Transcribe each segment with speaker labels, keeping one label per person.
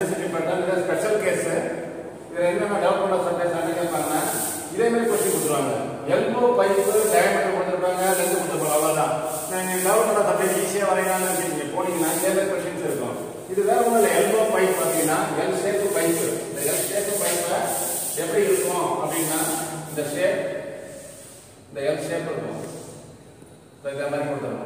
Speaker 1: Special case இதுல என்னென்ன doubt பண்ண சர்ஃபேஸ் கேட்பாங்க இதே மாதிரி கொஸ்டின் கொடுத்துருவாங்க எல்போ பைப்பு டயமீட்டர் கொடுத்துருப்பாங்க லென்த் கொடுத்துருப்பாங்க அவ்வளவுதான் நீங்க டவுட் பண்ண சர்ஃபேஸ் ஈஸியா வரையலாம்னு வச்சுக்கீங்க போனீங்கன்னா இதே மாதிரி கொஸ்டின்ஸ் இருக்கும் இது வேற ஒன்றும் இல்லை எல்போ பைப் பார்த்தீங்கன்னா எல் ஷேப் பைப்பு இந்த எல் ஷேப் பைப்பை எப்படி இருக்கும் அப்படின்னா இந்த ஷேப் இந்த எல் ஷேப் இருக்கும் இந்த இதே மாதிரி கொடுத்துருக்கோம்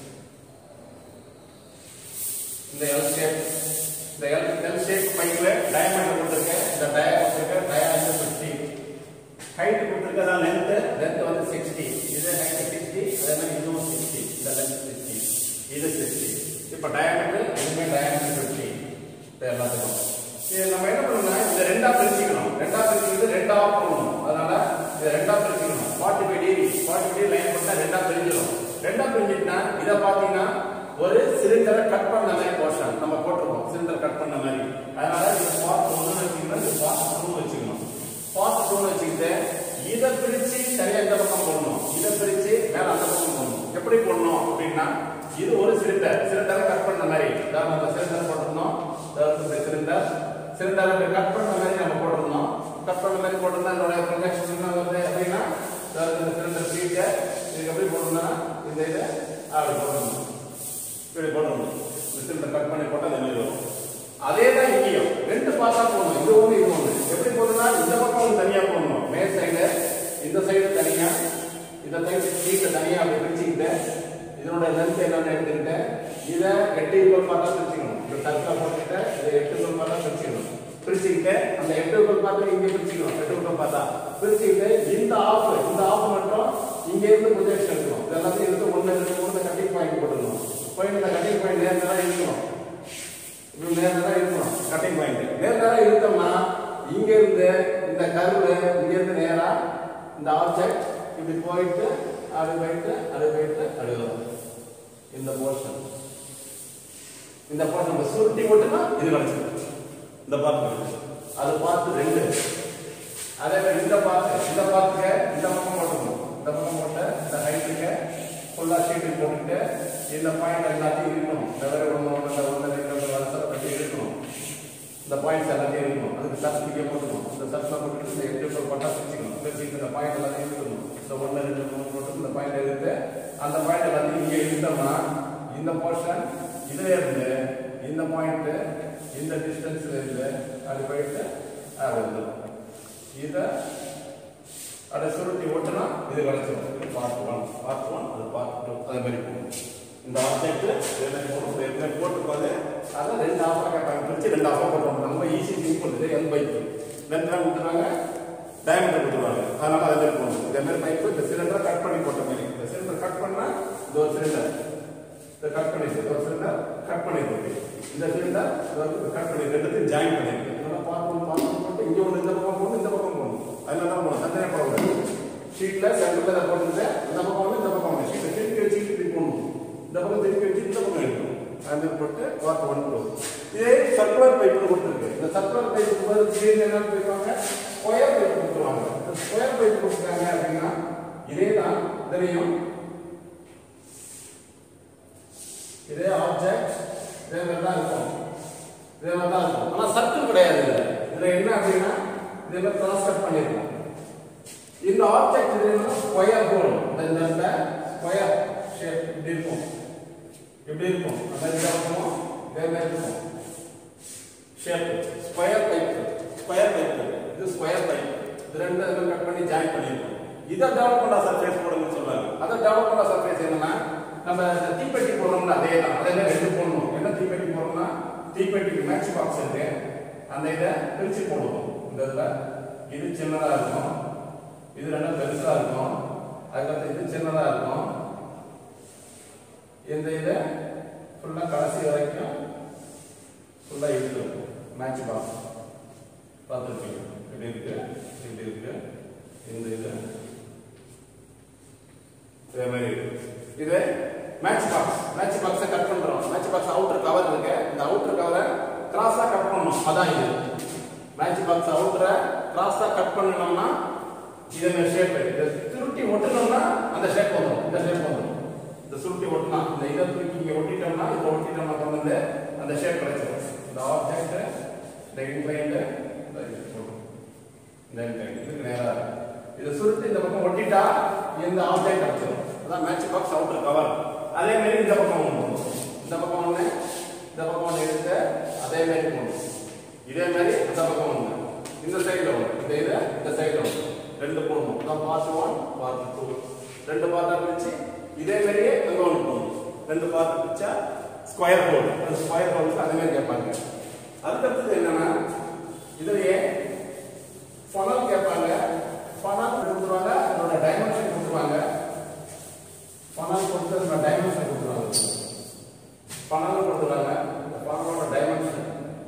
Speaker 1: இந்த எல் ஷேப் இந்த எல் எல் ஷேப் பைப்ல டயமீட்டர் கொடுத்துருக்கேன் இந்த டயா கொடுத்துருக்கேன் டயா வந்து ஃபிஃப்டி ஹைட் கொடுத்துருக்கதா லென்த் லென்த் வந்து சிக்ஸ்டி இது ஹைட் சிக்ஸ்டி அதே மாதிரி இதுவும் சிக்ஸ்டி இந்த லென்த் சிக்ஸ்டி இது சிக்ஸ்டி இப்போ டயமீட்டர் இதுவுமே டயமீட்டர் ஃபிஃப்டி இது எல்லாத்துக்கும் இது நம்ம என்ன பண்ணணும்னா இதை ரெண்டா பிரிச்சுக்கணும் ரெண்டா பிரிச்சுக்கிட்டு ரெண்டா போடணும் அதனால இதை ரெண்டா பிரிச்சுக்கணும் forty five degree forty five line பண்ணா ரெண்டா பிரிஞ்சிடும் ரெண்டா பிரிஞ்சிட்டுனா இதை பார்த்தீங்கன்னா ஒரு சிலிண்டரை கட் பண்ண மாதிரி போர்ஷன் நம்ம போட்டிருக்கோம் சிலிண்டர் கட் பண்ண மாதிரி அதனால இந்த பார்ட் ஒன்று வச்சுக்கணும் இந்த பார்ட் டூ வச்சுக்கணும் பார்ட் டூ வச்சுக்கிட்டு இதை பிரிச்சு சரியா இந்த பக்கம் போடணும் இதை பிரிச்சு மேல அந்த பக்கம் போடணும் எப்படி போடணும் அப்படின்னா இது ஒரு சிலிண்டர் சிலிண்டரை கட் பண்ண மாதிரி அதாவது நம்ம சிலிண்டர் போட்டிருந்தோம் அதாவது இந்த சிலிண்டர் சிலிண்டரை கட் பண்ண மாதிரி நம்ம போட்டிருந்தோம் கட் பண்ண மாதிரி போட்டிருந்தா இதோட ப்ரொஜெக்ஷன் என்ன வருது அப்படின்னா அதாவது இந்த சிலிண்டர் சீட்டை இதுக்கு எப்படி போடணும்னா இந்த இதை அப்படி போடணும் இப்படி போடணும் இந்த சிலிண்டர் கட் பண்ணி போட்டால் அதே மாதிரி வரும் அதே தான் இங்கேயும் ரெண்டு பார்த்தா போடணும் இது ஒன்று இது ஒன்று எப்படி போடணும்னா இந்த பக்கம் ஒன்று தனியாக போடணும் மேல் சைடு இந்த சைடு தனியா இந்த சைடு சீட்டை தனியாக அப்படி பிரிச்சுக்கிட்டு இதனோட லென்த் என்னன்னு எடுத்துக்கிட்டு இதை எட்டு ஈக்குவல் பார்த்தா பிரிச்சுக்கணும் இந்த சர்க்கிளை போட்டுக்கிட்டு இதை எட்டு ஈக்குவல் பார்த்தா பிரிச்சுக்கணும் பிரிச்சுக்கிட்டு அந்த எட்டு ஈக்குவல் பார்த்தா இங்கே பிரிச்சுக்கணும் எட்டு ஈக்குவல் பார்த்தா பிரிச்சுக்கிட்டு இந்த ஆஃப் இந்த ஆஃப் மட்டும் இங்க இருந்து ப்ரொஜெக்ஷன் எடுக்கணும் இது எல்லாத்தையும் எடுத்து ஒன்று ரெண்டு மூணு கட்டிங் பாயிண்ட் போட்டுக்கணும் பாயிண்ட் இந்த கட்டிங் பாயிண்ட் நேரம் இருக்கணும் இப்படி நேரம் இருக்கணும் கட்டிங் பாயிண்ட் நேரம் இருந்தோம்னா இங்க இருந்து இந்த கருவு இங்க இருந்து நேரா இந்த ஆப்ஜெக்ட் இப்படி போயிட்டு அது போயிட்டு அது போயிட்டு அது வரும் இந்த போர்ஷன் இந்த போர்ஷன் நம்ம சுருட்டி போட்டுனா இது கிடைச்சிடும் இந்த பார்ட் அது பார்த்து ரெண்டு அதே மாதிரி இந்த பார்த்து இந்த பார்த்துக்க இந்த பக்கம் போட்டுக்கணும் இந்த பக்கம் போட்டு இந்த ஹைட்டுக்கு ஃபுல்லா ஷீட்டு போட்டுட்டு இந்த பாயிண்ட் எல்லாத்தையும் இருக்கணும் இந்த வேற ஒன்று ஒன்று இந்த ஒன்று ரெண்டு வருஷம் பற்றி இருக்கணும் இந்த பாயிண்ட்ஸ் எல்லாத்தையும் இருக்கணும் அதுக்கு சர்டிஃபிகேட் போட்டுக்கணும் இந்த சர்ட்டில் போட்டுட்டு இந்த எட்டு பேர் பட்டா பிரிச்சுக்கணும் பிரிச்சுட்டு இந்த பாயிண்ட் எல்லாத்தையும் இருக்கணும் இந்த ஒன்று ரெண்டு மூணு போட்டு இந்த பாயிண்ட் எடுத்து அந்த பாயிண்ட் எல்லாத்தையும் இங்கே இருந்தோம்னா இந்த போர்ஷன் இதுல இருந்து இந்த பாயிண்ட் இந்த டிஸ்டன்ஸ்ல இருந்து அது போயிட்டு அது வந்துடும் இதை அதை சுருட்டி ஓட்டுனா இது கிடைச்சிடும் இது பார்ட் ஒன் பார்ட் ஒன் அது பார்ட் டூ அதே மாதிரி போகும் இந்த ஆப்ஜெக்ட் இதே மாதிரி போடும் இதே மாதிரி போட்டு போது அதை ரெண்டு ஆஃபாக கேட்பாங்க பிரிச்சு ரெண்டு ஆஃபாக போட்டுருவாங்க நம்ம ஈஸி சிம்பிள் இது எல் பைக்கு லென்த்லாம் கொடுத்துருவாங்க டயமீட்டர் கொடுத்துருவாங்க அதனால அதே மாதிரி போகணும் இதே மாதிரி பைப்பு இந்த சிலிண்டரை கட் பண்ணி போட்ட மாதிரி இந்த சிலிண்டர் கட் பண்ணா இந்த ஒரு சிலிண்டர் இதை கட் பண்ணிட்டு இந்த ஒரு சிலிண்டர் கட் பண்ணிருக்கு இந்த சிலிண்டர் கட் பண்ணி ரெண்டுத்தையும் ஜாயின் பண்ணிருக்கு இதெல்லாம் பார்க்கணும் பார்க்கணும் போட்டு இங்கே ஒன்று இந்த பக்கம் போகணும் இந்த பக்கம் போகணும் அதில் தான் போகணும் தனியாக போகக்கூடாது ஷீட்டில் சென்டரில் அதை போட்டுட்டு இந்த பக்கம் வந்து இந்த பக்கம் வந்து ஷீட்டை திருப்பி வச்சு திருப்பி போடணும் இந்த பக்கம் திருப்பி வச்சு இந்த பக்கம் எடுக்கணும் அது மாதிரி போட்டு பார்த்து ஒன் டூ இதே சர்க்குலர் பைப்பு கொடுத்துருக்கு இந்த சர்க்குலர் பைப்புக்கு பதில் திடீர்னு என்ன போயிருவாங்க ஸ்கொயர் பைப் கொடுத்துருவாங்க இந்த ஸ்கொயர் பைப் கொடுத்துருக்காங்க அப்படின்னா இதே தான் தெரியும் இதே ஆப்ஜெக்ட் இதே மாதிரி தான் இருக்கும் இதே மாதிரி தான் இருக்கும் ஆனால் சர்க்கிள் கிடையாது இதில் இதில் என்ன அப்படின்னா இதே மாதிரி கிராஸ் கட் பண்ணியிருக்கோம் இந்த ஆப்ஜெக்ட் இது என்ன ஸ்கொயர் ஹோல் இந்த இந்த இடத்துல ஸ்கொயர் ஷேப் இப்படி இருக்கும் இப்படி இருக்கும் அந்த மாதிரி இருக்கும் இதே மாதிரி இருக்கும் shape square pipe square pipe இது ஸ்கொயர் பைப் இது ரெண்டு இதில் கட் பண்ணி ஜாயின் பண்ணியிருக்கோம் இதை டெவலப் பண்ண சர்ஃபேஸ் போடுங்கன்னு சொல்றாங்க அதை டெவலப் பண்ண சர்ஃபேஸ் என்னன்னா நம்ம இந்த தீப்பெட்டி போடுறோம்ல அதே தான் அதே மாதிரி ரெண்டு போடணும் என்ன தீப்பெட்டி போடுறோம்னா தீப்பெட்டிக்கு மேட்ச் பாக்ஸ் இருக்கு அந்த இதை பிரிச்சு போடுவோம் இந்த இதில் இது சின்னதா இருக்கும் இது ரெண்டும் பெருசா இருக்கும் அதுக்கப்புறம் இது சின்னதா இருக்கும் இந்த இதை ஃபுல்லா கடைசி வரைக்கும் ஃபுல்லா இருக்கும் மேட்ச் பாக்ஸ் பார்த்துருப்பீங்க இப்படி இருக்கு இப்படி இருக்கு இந்த இது இதே மாதிரி இருக்கு இது மேட்ச் பாக்ஸ் மேட்ச் பாக்ஸை கட் பண்றோம் மேட்ச் பாக்ஸ் அவுட்டர் கவர் இருக்கு இந்த அவுட்டர் கவரை கிராஸா கட் பண்ணணும் அதான் இது மேட்ச் பாக்ஸ் அவுட்டரை கிராஸா கட் பண்ணணும்னா இதே மாதிரி ஷேப் இதை சுருட்டி ஒட்டணும்னா அந்த ஷேப் வந்துடும் இந்த ஷேப் வந்துடும் இந்த சுருட்டி ஒட்டினா இந்த இதை தூக்கி இங்க ஒட்டிட்டோம்னா இதை ஒட்டிட்டோம்னா கொண்டு வந்து அந்த ஷேப் கிடைச்சிடும் இந்த ஆப்ஜெக்ட் இந்த இன்க்ளைண்ட் இந்த இன்க்ளைண்ட் இதுக்கு நேரா இதை சுருட்டி இந்த பக்கம் ஒட்டிட்டா இந்த ஆப்ஜெக்ட் கிடைச்சிடும் அதான் மேட்ச் பாக்ஸ் அவுட்டர் கவர் அதே மாதிரி இந்த பக்கம் ஒன்று போடணும். இந்த பக்கம் ஒன்று இந்த பக்கம் ஒன்று எடுத்து அதே மாதிரி போடணும் இதே மாதிரி இந்த பக்கம் ஒன்று இந்த சைடில் ஒன்று இந்த இது இந்த சைடில் ஒன்று ரெண்டு போடணும் அதான் பார்ட் ஒன் பார்ட் டூ ரெண்டு பார்ட்டா பிரிச்சு இதே மாதிரியே அங்கே ஒன்று போடணும் ரெண்டு பார்ட் பிரிச்சா ஸ்கொயர் ஹோல் அந்த ஸ்கொயர் ஹோலுக்கு அதே மாதிரி கேட்பாங்க அதுக்கடுத்தது என்னன்னா இதுலயே ஃபனல் கேட்பாங்க ஃபனல் கொடுத்துருவாங்க அதோட டைமென்ஷன் கொடுத்துருவாங்க ஃபனல் கொடுத்து அதோட டைமென்ஷன் கொடுத்துருவாங்க ஃபனல் கொடுத்துருவாங்க இந்த ஃபனலோட டைமென்ஷன்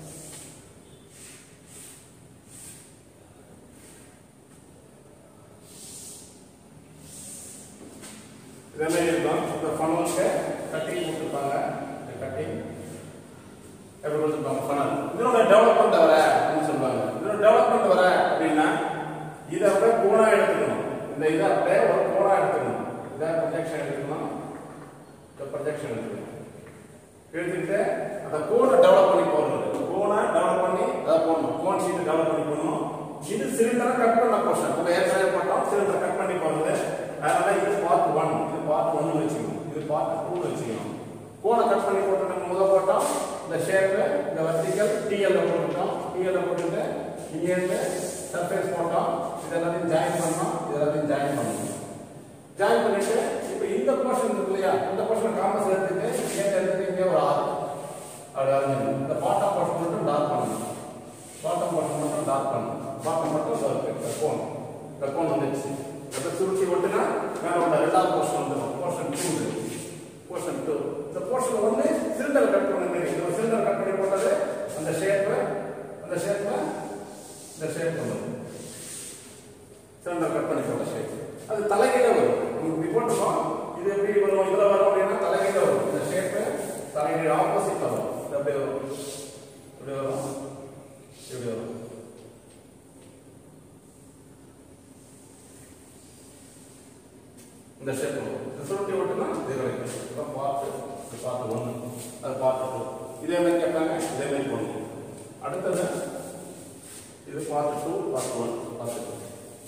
Speaker 1: இதே மாதிரி இருக்கும் இந்த ஃபனலுக்கு கட்டிங் கொடுத்துருப்பாங்க இந்த கட்டிங் எப்படி கொடுத்துருப்பாங்க ஃபனல் இதனோட டெவலப்மெண்ட் வர அப்படின்னு சொல்லுவாங்க இதனோட டெவலப்மெண்ட் வர அப்படின்னா இதை அப்படியே கோணா எடுத்துக்கணும் இந்த இதை அப்படியே ஒரு கோணா எடுத்துக்கணும் இதை ப்ரொஜெக்ஷன் எடுத்துக்கணும் இந்த ப்ரொஜெக்ஷன் எடுத்துக்கணும் எடுத்துக்கிட்டு அந்த கோனை டெவலப் பண்ணி போடுறது கோனை டெவலப் பண்ணி அதை போடணும் கோன் ஷீட் டெவலப் பண்ணி போடணும் இது சிலிண்டரை கட் பண்ண போர்ஷன் நம்ம ஏற்கனவே போட்டோம் சிலிண்டரை கட் பண்ணி போடுறது அதனால இது பார்ட் ஒன் இது பார்ட் ஒன்னு வச்சுக்கணும் இது பார்ட் டூ வச்சுக்கணும் கோனை கட் பண்ணி போட்டு நம்ம முதல் போட்டோம் இந்த ஷேப்பு இந்த வர்டிகல் டிஎல்ல போட்டுட்டோம் டிஎல்ல போட்டுட்டு இங்கேருந்து சர்ஃபேஸ் போட்டோம் இதெல்லாத்தையும் ஜாயின் பண்ணோம் இதெல்லாத்தையும் ஜாயின் பண்ணணும் ஜாயின் பண்ணிட்டு இப்போ இந்த போர்ஷன் இருக்கு இல்லையா இந்த போர்ஷன் காமர்ஸ் எடுத்துட்டு இங்கே எடுத்துட்டு இங்கே ஒரு ஆறு அப்படி வரைஞ்சிடணும் இந்த பாட்டம் போர்ஷன் மட்டும் டார்க் பண்ணணும் பாட்டம் போர்ஷன் மட்டும் டார்க் பண்ணணும் பாட்டம் மட்டும் இந்த கோன் இந்த கோன் வந்துச்சு அதை சுருட்டி விட்டுனா மேலே உள்ள ரெண்டாவது போர்ஷன் வந்துடும் போர்ஷன் டூ போர்ஷன் டூ இந்த போர்ஷன் ஒன்று சிலிண்டர் கட் பண்ண மாதிரி இந்த சிலிண்டர் கட் பண்ணி போட்டது அந்த ஷேப்பு அந்த ஷேப்பில் இந்த ஷேப் வந்துடும் சிலிண்டர் கட் பண்ணி போட்ட ஷேப் அது தலைகீழ வரும் நமக்கு இப்படி போட்டுருக்கோம் இது எப்படி வரும் இதுல வரும் அப்படின்னா தலைகீழ வரும் இந்த ஷேப்பு தலைகீழ ஆப்போசிட் வரும் இது அப்படியே வரும் இப்படி வரும் இப்படி வரும் இந்த ஷேப் வரும் இந்த சுருட்டி விட்டுனா இது வரைக்கும் இதான் பார்த்து இது பார்த்து ஒன்று அது பார்த்து டூ இதே மாதிரி கேட்பாங்க இதே மாதிரி பண்ணணும் அடுத்தது இது part two part one part two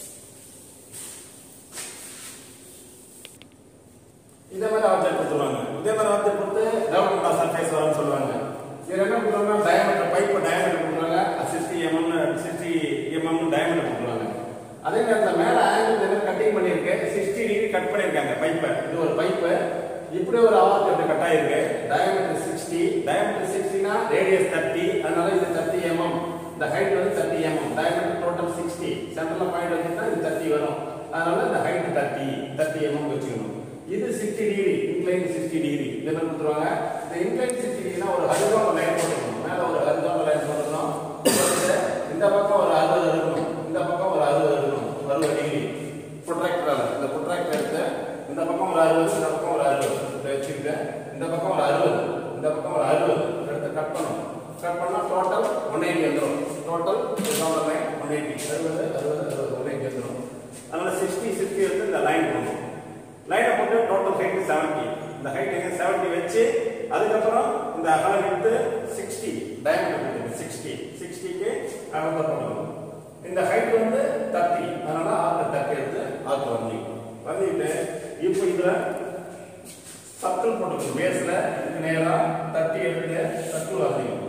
Speaker 1: இதே மாதிரி ஆப்ஜெக்ட் கொடுத்துருவாங்க இதே மாதிரி ஆப்ஜெக்ட் கொடுத்து டெவலப்மெண்ட் சர்ஃபேஸ் வரும்னு சொல்லுவாங்க இது என்ன கொடுத்துருவாங்க டயமீட்டர் பைப் டயமீட்டர் கொடுத்துருவாங்க sixty mm sixty mm diameter கொடுத்துருவாங்க அதே நேரத்தில் மேலே ஆங்கிள் என்ன கட்டிங் பண்ணியிருக்கு சிக்ஸ்டி டிகிரி கட் பண்ணியிருக்காங்க பைப்பை இது ஒரு பைப்பு இப்படி ஒரு ஆப்ஜெக்ட் கட் ஆயிருக்கு டயமீட்டர் சிக்ஸ்டி டயமீட்டர் சிக்ஸ்டினா ரேடியஸ் தேர்ட்டி அதனால இது தேர்ட்டி எம்எம் இந்த ஹைட் வந்து thirty mm diameter total sixty சென்டர்ல பாயிண்ட் வச்சுட்டா இது தேர்ட்டி வரும் அதனால இந்த ஹைட் தேர்ட்டி தேர்ட்டி எம்எம் வச்சுக்கணும் இது sixty degree incline sixty degree இது என்ன கொடுத்துருவாங்க இந்த இன்க்ளைன் சிக்ஸ்டி டிகிரினா ஒரு ஹரிசாண்டல் லைன் போட்டுக்கணும் மேல ஒரு ஹரிசாண்டல் லைன் போட்டுக்கணும் போட்டுட்டு இந்த பக்கம் ஒரு அறுபது இருக்கணும் இந்த பக்கம் ஒரு அறுபது இருக்கணும் அறுபது டிகிரி ப்ரொட்ராக்டரால இந்த ப்ரொட்ராக்டர் எடுத்து இந்த பக்கம் ஒரு அறுபது இந்த பக்கம் ஒரு அறுபது இதை வச்சுக்கிட்டு இந்த பக்கம் ஒரு அறுபது இந்த பக்கம் ஒரு அறுபது எடுத்து கட் பண்ணணும் கட் பண்ணா டோட்டல் ஒன் எயிட்டி வந்துடும் total horizontal line one eighty அறுபது அறுபது அறுபது ஒன் எயிட்டி வந்துடும் அதனால சிக்ஸ்டி சிக்ஸ்டி எடுத்து இந்த லைன் போடணும் லைனை போட்டு டோட்டல் ஹைட் செவன்டி இந்த ஹைட் எங்க செவன்டி வச்சு அதுக்கப்புறம் இந்த அகலம் எடுத்து சிக்ஸ்டி டயமீட்டர் சிக்ஸ்டி சிக்ஸ்டிக்கு அகலம் பண்ணணும் இந்த ஹைட் வந்து தேர்ட்டி அதனால ஆறு தேர்ட்டி எடுத்து ஆறு வந்தி வந்துட்டு இப்போ இதுல சர்க்கிள் போட்டுக்கணும் பேஸ்ல இதுக்கு நேரா தட்டி எடுத்து சர்க்கிள் வரையணும்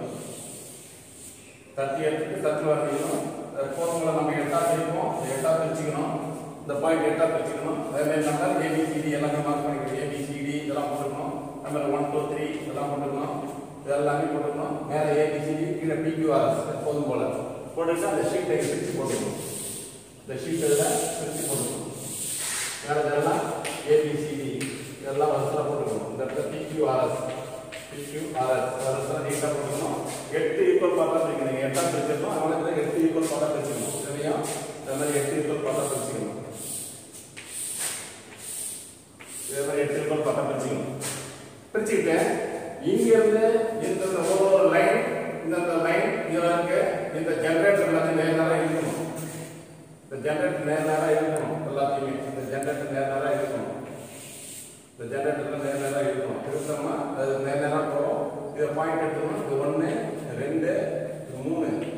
Speaker 1: தட்டி எடுத்துட்டு சர்க்கிள் வரையணும் கோணங்களை நம்ம எட்டா பிரிப்போம் எட்டா பிரிச்சுக்கணும் இந்த பாயிண்ட் எட்டா பிரிச்சுக்கணும் அதே மாதிரி நம்ம ஏபிசிடி எல்லாமே மார்க் பண்ணிக்கணும் ஏபிசிடி இதெல்லாம் போட்டுக்கணும் நம்ம ஒன் டூ த்ரீ இதெல்லாம் போட்டுக்கணும் இதெல்லாமே போட்டுக்கணும் மேலே ஏபிசிடி கீழே பிக்யூஆர்எஸ் எப்போதும் போல போட்டுட்டு அந்த ஷீட்டை பிரித்து போட்டுக்கணும் இந்த ஷீட் இதில் பிரித்து போட்டுக்கணும் மேலே இதெல்லாம் ஏபிசிடி இதெல்லாம் வரிசையில் போட்டுக்கணும் இந்த இடத்துல பிக்யூஆர்எஸ் பிக்யூஆர்எஸ் வரிசையில் நீட்டாக போட்டுக்கணும் எட்டு ஈக்குவல் பார்ட்டாக பிரிக்கணும் எட்டா பிரிச்சிருக்கோம் அதனால இதில் எட்டு ஈக்குவல் பார்ட்டாக பிரிச்சுக்கணும் சரியா இந்த மாதிரி எட்டு ஈக்குவல் பார்ட்டாக பிரிச்சுக்கணும் இதே மாதிரி எட்டு ஈக்குவல் பார்ட்டாக பிரிச்சுக்கணும் பிரிச்சுக்கிட்டு இங்கிருந்து இந்த ஒவ்வொரு லைன் இந்த லைன் இதுல இருக்கு இந்த ஜெனரேட்டர் எல்லாத்தையும் நேரம் இருக்கணும் இந்த ஜெனரேட்டர் நேரம் இருக்கணும் எல்லாத்தையுமே இந்த ஜெனரேட்டர் நேரம் இருக்கணும் இந்த ஜெனரேட்டர்ல நேரம் இருக்கணும் இருந்தோம்னா அது நேரம் போகும் இதை பாயிண்ட் எடுத்துக்கணும் இது ஒன்று ரெண்டு இது மூணு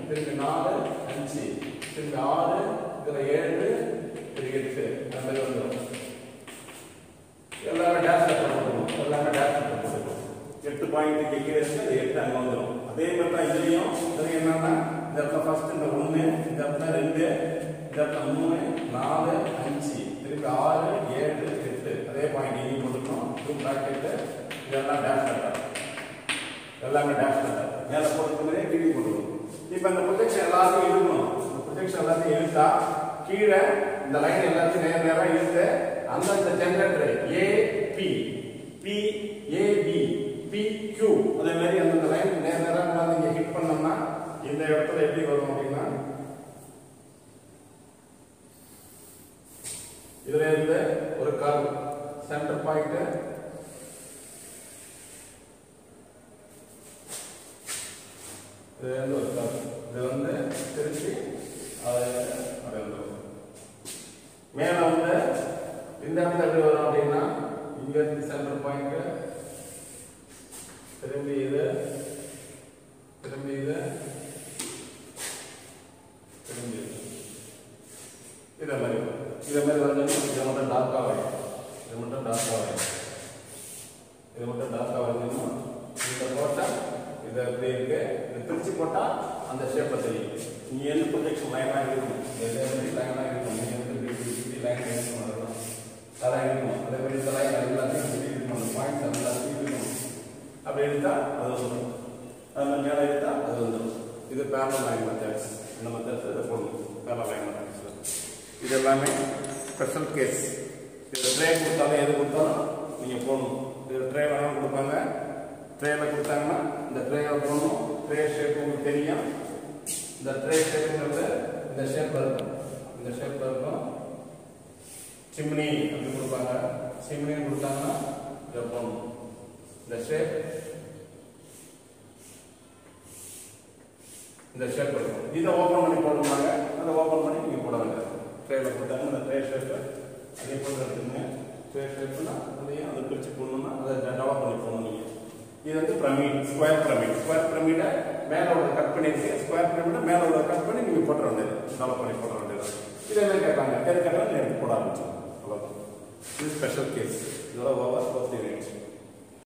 Speaker 1: பாயிண்ட் இங்கே கீழே இருக்கு அது எட்டு அங்கே வந்துடும் அதே மாதிரி தான் இதுலையும் இதுல என்னன்னா இந்த இடத்துல ஃபர்ஸ்ட் இந்த ஒன்று இந்த இடத்துல ரெண்டு இந்த இடத்துல மூணு நாலு அஞ்சு திருப்பி ஆறு ஏழு எட்டு அதே பாயிண்ட் இங்கே போட்டுக்கணும் டூ ப்ராக்கெட்டு இதெல்லாம் டேஷ் கட்டர் எல்லாமே டேஷ் கட்டர் மேலே போட்டுக்கிறதே கீழே போட்டுக்கணும் இப்போ இந்த ப்ரொஜெக்ஷன் எல்லாத்தையும் இழுக்கணும் இந்த ப்ரொஜெக்ஷன் எல்லாத்தையும் இழுத்தா கீழே இந்த லைன் எல்லாத்தையும் நேர் நேராக இழுத்து அந்தந்த generator A B B A B B Q அதே மாதிரி அந்தந்த லைன் நேர் நேராக கொண்டாந்து இங்கே ஹிட் பண்ணோம்னா இந்த இடத்துல எப்படி வரும் அப்படின்னா இதுல இருந்து ஒரு கர்வ் சென்டர் பாயிண்ட் இது வந்து ஒரு கர்வ் இது வந்து திருப்பி அது அப்படியே வந்துரும். மேல வந்து இந்த இடத்துல எப்படி வரும் அப்படின்னா இங்க இருந்து சென்டர் பாயிண்ட் திரும்பி இது திரும்பி இது திரும்பி இது இதே மாதிரி வரும். இதே மாதிரி வந்து இதை மட்டும் டார்க்காக வரும் இது மட்டும் டார்க்காக வரும் இது மட்டும் டார்க்காக வரணும் இந்த போட்டா இது எப்படி இருக்கு இது பிரிச்சு போட்டா அந்த ஷேப்பை தெரியும் நீ எந்த ப்ரொஜெக்ஷன் லைனாக இருக்கும் எந்த மாதிரி லைனாக இருக்கும் நீ வந்து இப்படி இப்படி இப்படி லைன் இருக்கும் அதெல்லாம் அதான் இருக்கும் அதே மாதிரி இந்த லைன் எல்லாத்தையும் இப்படி இருக்கணும் பாயிண்ட்ஸ் எல்லாத்தையும் இருக்கணும் அப்படி எடுத்தா அது வந்துடும் அது மாதிரி மேலே எடுத்தா அது வந்துடும் இது பேரல் லைன் மெத்தட்ஸ் இந்த மெத்தட்ஸ் இதை போடணும் பேரல் லைன் மெத்தட்ஸ் இது எல்லாமே ஸ்பெஷல் கேஸ் இது ட்ரே கொடுத்தாலும் எது கொடுத்தாலும் நீங்கள் போடணும் இது ட்ரே வேணாலும் கொடுப்பாங்க ட்ரேயில் கொடுத்தாங்கன்னா இந்த ட்ரேயை போடணும் ட்ரே ஷேப் உங்களுக்கு தெரியும் இந்த ட்ரே ஷேப்புங்கிறது இந்த ஷேப்பில் இருக்கும் இந்த ஷேப்பில் இருக்கும் சிம்னி அப்படி கொடுப்பாங்க சிம்னின்னு கொடுத்தாங்கன்னா இதை போடணும் இந்த ஷேப் இந்த ஷேப் இருக்கும் இதை ஓப்பன் பண்ணி போடுவாங்க அதை ஓப்பன் பண்ணி நீங்கள் போட வேண்டியது ட்ரேல கொடுத்தாங்க அந்த ட்ரே ஷேப்பை அதே போல் எடுத்துங்க ட்ரே ஷேப்னா அதையும் அதை பிரித்து போடணும்னா அதை டெவலப் பண்ணி போடணும் நீங்கள் இது வந்து பிரமிட் ஸ்கொயர் பிரமிட் ஸ்கொயர் பிரமிடை மேலே உள்ள கட் பண்ணிருக்கு ஸ்கொயர் பிரமிடை மேலே உள்ள கட் பண்ணி நீங்கள் போட்டுற வேண்டியது டெவலப் பண்ணி போட வேண்டியது இதே மாதிரி கேட்பாங்க எது கேட்டாலும் எடுத்து போட ஆரம்பிச்சோம் அவ்வளோதான் இது ஸ்பெஷல் கேஸ் இதோட ஓவர் ஃபோர்த் யூனிட்